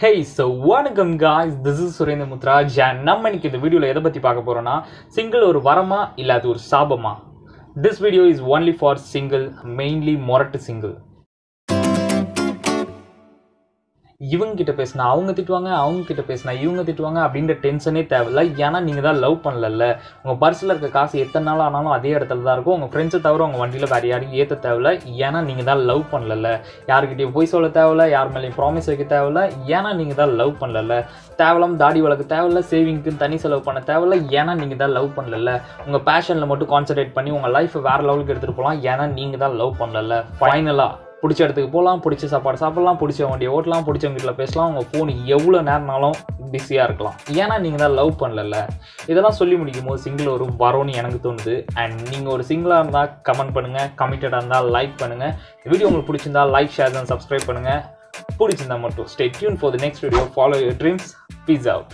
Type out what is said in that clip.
hey so வணக்கம் guys this is Surendra Mudraj and நம்ம இன்னைக்கு இந்த வீடியோவில் எதை பற்றி பார்க்க போகிறோன்னா சிங்கிள் ஒரு வரமா இல்லை அது ஒரு சாபமா this video is only for single mainly மொரட்டு சிங்கிள் இவங்க கிட்ட பேசினா அவங்க திட்டுவாங்க அவங்க கிட்ட பேசினா இவங்க திட்டுவாங்க அப்படின்ற டென்ஷனே தேவையில்ல ஏன்னா நீங்கள் தான் லவ் பண்ணல உங்கள் பர்ஸில் இருக்க காசு எத்தனை நாள் ஆனாலும் அதே இடத்துல தான் இருக்கும் உங்கள் ஃப்ரெண்ட்ஸை தவிர உங்கள் வண்டியில் வேறு யாரையும் ஏற்ற தேவையில்ல ஏன்னா நீங்கள் தான் லவ் பண்ணல யாருக்கிட்டையும் போய் சொல்ல தேவையில்ல யார் மேலேயும் ப்ராமிஸ் வைக்க தேவையில்ல ஏன்னா நீங்கள் தான் லவ் பண்ணல தேவலாம் தாடி வளர்க்க தேவையில்ல சேவிங்க்கு தனி செலவு பண்ண தேவையில்ல ஏன்னா நீங்கள் தான் லவ் பண்ணல உங்கள் பேஷனில் மட்டும் கான்சென்ட்ரேட் பண்ணி உங்கள் லைஃப்பை வேறு லெவலுக்கு எடுத்துகிட்டு போகலாம் ஏன்னா நீங்கள் தான் லவ் பண்ணல ஃபைனலாக பிடிச்ச இடத்துக்கு போகலாம் பிடிச்ச சாப்பாடு சாப்பிடலாம் பிடிச்ச வண்டியை ஓட்டலாம் பிடிச்சவங்க வீட்டில் பேசலாம் உங்கள் ஃபோன் எவ்வளோ நேரம்னாலும் பிஸியாக இருக்கலாம் ஏன்னா நீங்கள் தான் லவ் பண்ணல இதெல்லாம் சொல்லி முடிக்கும் போது சிங்கிள் ஒரு வரும்னு எனக்கு தோணுது அண்ட் நீங்கள் ஒரு சிங்கிளாக இருந்தால் கமெண்ட் பண்ணுங்கள் கமிட்டடாக இருந்தால் லைக் பண்ணுங்கள் வீடியோ உங்களுக்கு பிடிச்சிருந்தா லைக் ஷேர் அண்ட் சப்ஸ்கிரைப் பண்ணுங்கள் பிடிச்சிருந்தா மட்டும் stay tuned for the next video follow your dreams peace out